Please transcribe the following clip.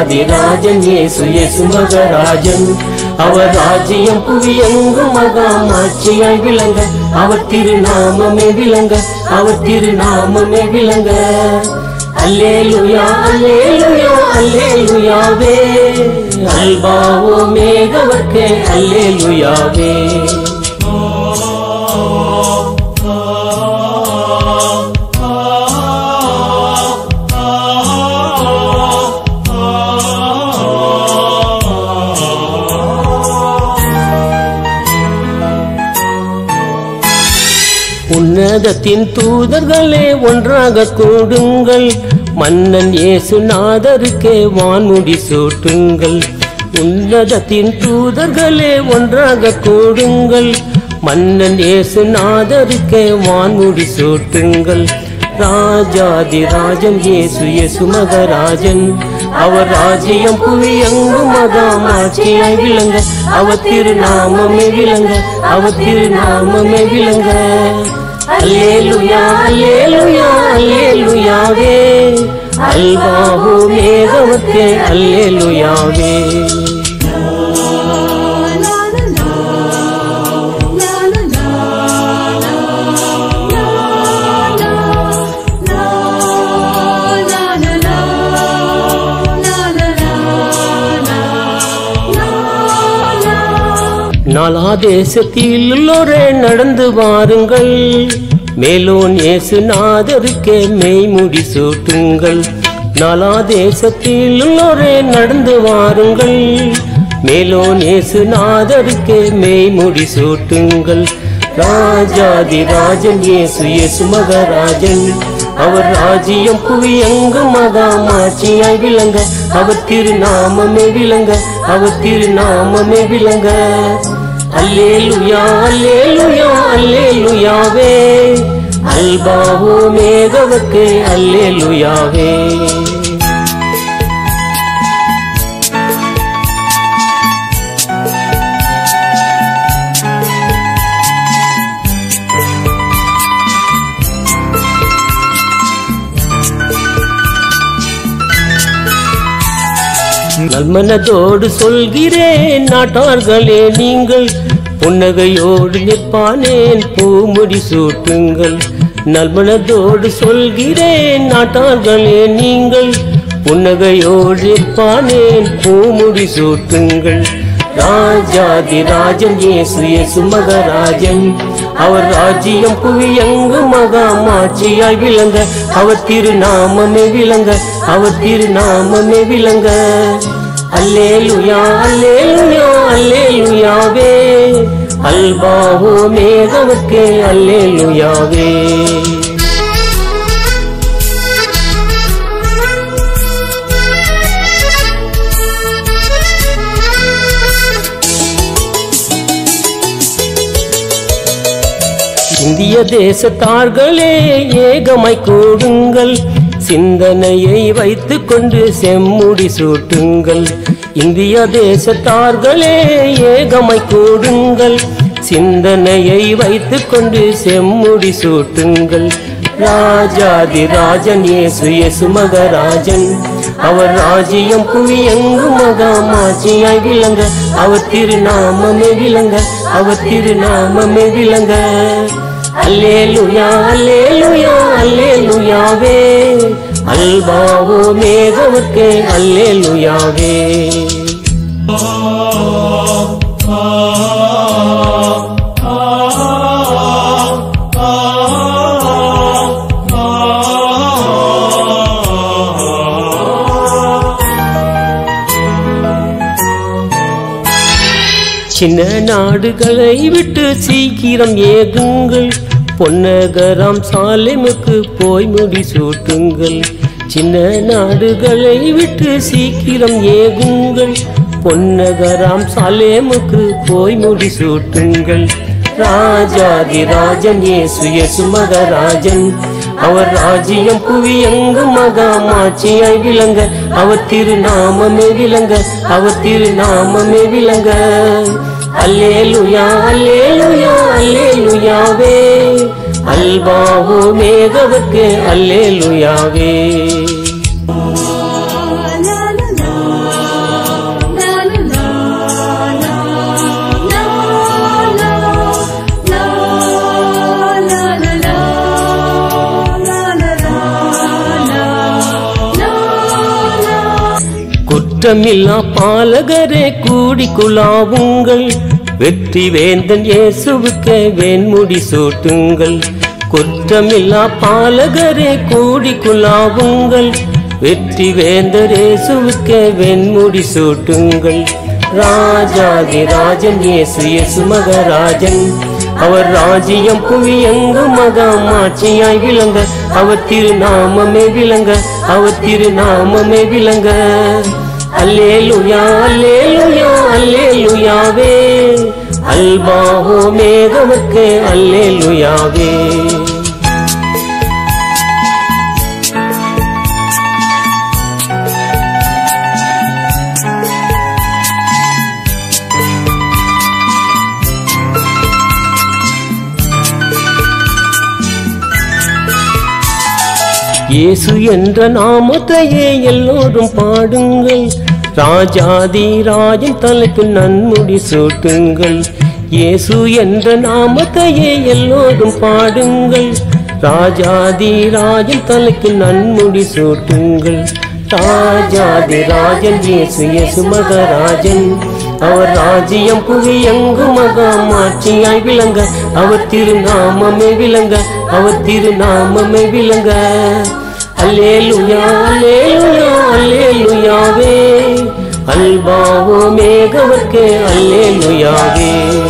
ராஜாதி ராஜன் இயேசு இயேசு மகராஜன் அவர் ராஜ்யம் புவியெங்கும் மகாமாட்சியாய் விளங்க அவர் திருநாமமே விளங்க அவர் திருநாமமே விளங்க அல்லேலுயா அல்லேலுயா அல்லேலுயாவே அல்பாவோ மேகவர்க்கே அல்லேலுயாவே உன்னதத்தின் தூதர்களே ஒன்றாக கூடுங்கள் மன்னன் இயேசுநாதருக்கே வான்முடி சூட்டுங்கள் உன்னதத்தின் தூதர்களே ஒன்றாக கூடுங்கள் மன்னன் இயேசுநாதருக்கே வான்முடி சூட்டுங்கள் ராஜாதி ராஜன் இயேசு இயேசு மகராஜன் அவர் ராஜ்யம் புவியெங்கும் மகாமாட்சியாய் விளங்க அவர் திருநாமமே விளங்க அவர் திருநாமமே விளங்க அல்லேலுயா அல்லேலுயா அல்லேலுயாவே அல்வாஹு மேகவத்தே அல்லேலுயாவே நாலா தேசத்தில் உள்ளோரே நடந்து வாருங்கள் மேலோன் இயேசுநாதருக்கே மெய்முடி சூட்டுங்கள் நாலா தேசத்தில் உள்ளோரே நடந்து வாருங்கள் மேலோன் இயேசுநாதருக்கே மெய்முடி சூட்டுங்கள் ராஜாதி ராஜன் இயேசு இயேசு மகராஜன் அவர் ராஜ்யம் புவியெங்கும் மகாமாட்சியாய் விளங்க அவர் திருநாமமே விளங்க அவர் திருநாமமே விளங்க அல்லேலுயா அல்லேலுயா அல்லேலுயாவே அல்பாவோ மேகவக்கு அல்லேலுயாவே நல்மனதோடு சொல்கிறேன் நாட்டார்களே நீங்கள் புன்னகையோடு நிற்பானேன் பூமுடி சூட்டுங்கள் நல்மனதோடு சொல்கிறேன் நாட்டார்களே நீங்கள் புன்னகையோடு நிற்பானேன் பூமுடி சூட்டுங்கள் ராஜாதி ராஜன் இயேசு இயேசு மகராஜன் அவர் ராஜ்யம் புவியங்கு மகாமாட்சியாய் விளங்க அவர் திருநாமமே விளங்க அவர் திருநாமமே விளங்க அல்லேலுயா அல்லேலுயா அல்லேலுயாவே அல்பாவோ மேகவர்க்கே அல்லேலுயாவே இந்திய தேசத்தார்களே ஏகமாய் கூடுங்கள் சிந்தனையை வைத்துக் கொண்டு செம்முடி சூட்டுங்கள் இந்திய தேசத்தார்களே ஏகமாய் கூடுங்கள் சிந்தனையை வைத்துக் கொண்டு செம்முடி சூட்டுங்கள் ராஜாதி ராஜன் இயேசு இயேசு மகராஜன் அவர் ராஜ்யம் புவியெங்கு மகாமாட்சியாய் விளங்க அவர் திருநாமமே விளங்க அவர் திருநாமமே விளங்க அல்லேலுயா அல்லேலுயா அல்லேலுயாவே அல்பாவோ மேகவர்க்கே அல்லேலுயாவே சின்ன நாடுகளை விட்டு சீக்கிரம் ஏகுங்கள் பொன்னகரம் சாலைமுக்கு போய் முடி சூட்டுங்கள் சின்ன நாடுகளை விட்டு சீக்கிரம் ஏகுங்கள் பொன்னகராம் சாலேமுக்கு போய் முடி சூட்டுங்கள் ராஜாதி ராஜன் இயேசு இயேசு மகராஜன் அவர் ராஜ்யம் புவியங்கு மகாமாட்சியாய் விளங்க அவர் திருநாமமே விளங்க அவர் திருநாமமே விளங்க அல்லேலுயா அல்லேலுயா அல்லேலுயாவே அல்பாவோ மேகவர்க்கு அல்லேலுயாவே குற்றமில்லா பாலகரே கூடி குலாவுங்கள் வெற்றி வேந்தன் இயேசுவுக்கு வேன்முடி சூட்டுங்கள் குற்றமில்லா பாலகரே கூடி குலாவுங்கள் வெற்றி வேந்தர் இயேசுவுக்கு வெண்முடி சூட்டுங்கள் ராஜாதி ராஜன் இயேசு இயேசு மகராஜன் அவர் ராஜ்யம் புவியங்கு மகமாட்சியாய் விளங்க அவர் திருநாமமே விளங்க அவர் திருநாமமே விளங்க அல்லேலுயா அல்லேலுயா அல்லேலுயாவே அல்பாஹோ மேகமக்கு அல்லேலுயாவே இயேசு என்ற நாமத்தையே எல்லோரும் பாடுங்கள் ராஜாதி ராஜன் தலைக்கு நன்முடி சூட்டுங்கள் இயேசு என்ற நாமத்தையே எல்லோரும் பாடுங்கள் ராஜாதி ராஜன் தலைக்கு நன்முடி சூட்டுங்கள் ராஜாதி ராஜன் இயேசு இயேசு மகராஜன் அவர் ராஜ்யம் புவியங்கு மகாமாட்சியாய் விளங்க அவர் திருநாமமே விளங்க அவர் திருநாமமே விளங்க அல்லேலுயா அல்லேலுயா அல்லேலுயாவே அல்பாவோ மேகவர்க்கு அல்லேலுயாவே